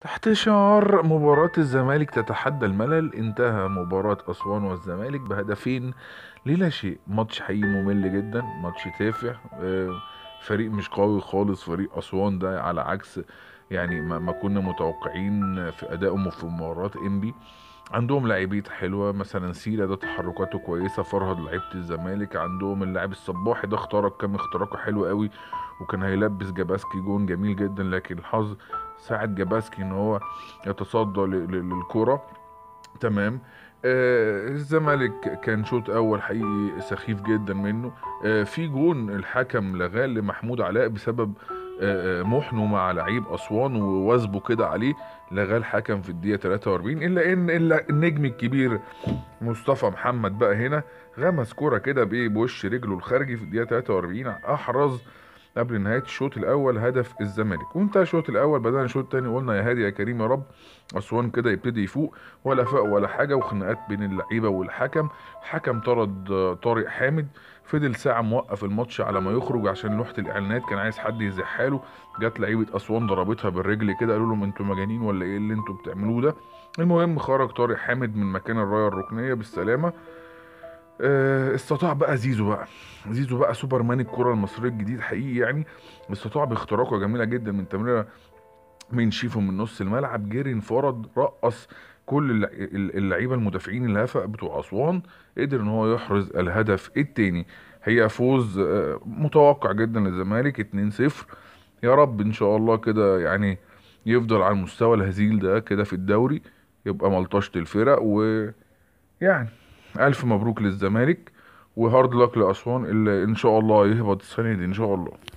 تحت شعار مباراة الزمالك تتحدى الملل انتهى مباراة أسوان والزمالك بهدفين للا شيء ماتش حقيقي ممل جدا ماتش تافه آه، فريق مش قوي خالص فريق أسوان ده على عكس يعني ما ما كنا متوقعين في أدائهم في مباراة إنبي عندهم لاعبيت حلوة مثلا سيلا ده تحركاته كويسة فرهد لعيبة الزمالك عندهم اللاعب الصباحي ده اخترق كام اختراقه حلو قوي وكان هيلبس جاباسكي جون جميل جدا لكن الحظ ساعد جاباسكي ان هو يتصدى ل- ل- للكرة تمام آه الزمالك كان شوط اول حقيقي سخيف جدا منه آه في جون الحكم لغاه لمحمود علاء بسبب آه آه، محنه مع لعيب اسوان ووثبه كده عليه لغاه الحكم في الدقيقه 43 الا ان الا النجم الكبير مصطفى محمد بقى هنا غمس كرة كده بايه بوش رجله الخارجي في الدقيقه 43 احرز قبل نهايه الشوط الاول هدف الزمالك وانتهى الشوط الاول بدأنا الشوط الثاني قلنا يا هادي يا كريم يا رب اسوان كده يبتدي يفوق ولا فاق ولا حاجه وخناقات بين اللعيبه والحكم حكم طرد آه، طارق حامد فضل ساعه موقف الماتش على ما يخرج عشان لوحه الاعلانات كان عايز حد يزحها له جت لعيبه اسوان ضربتها بالرجل كده قالوا لهم انتوا مجانين ولا ايه اللي انتوا بتعملوه ده المهم خرج طارق حامد من مكان الرايه الركنيه بالسلامه آه، استطاع بقى زيزو بقى زيزو بقى سوبرمان الكره المصريه الجديد حقيقي يعني استطاع باختراقه جميله جدا من تمريره من شيفو من نص الملعب جري انفرد رقص كل اللع- اللعيبه المدافعين الهفق بتوع اسوان قدر ان هو يحرز الهدف التاني هي فوز آه، متوقع جدا للزمالك 2-0 يا رب ان شاء الله كده يعني يفضل على المستوى الهزيل ده كده في الدوري يبقى ملطشة الفرق ويعني الف مبروك للزمالك وهارد لك لاسوان اللي ان شاء الله يهبط السنه دي ان شاء الله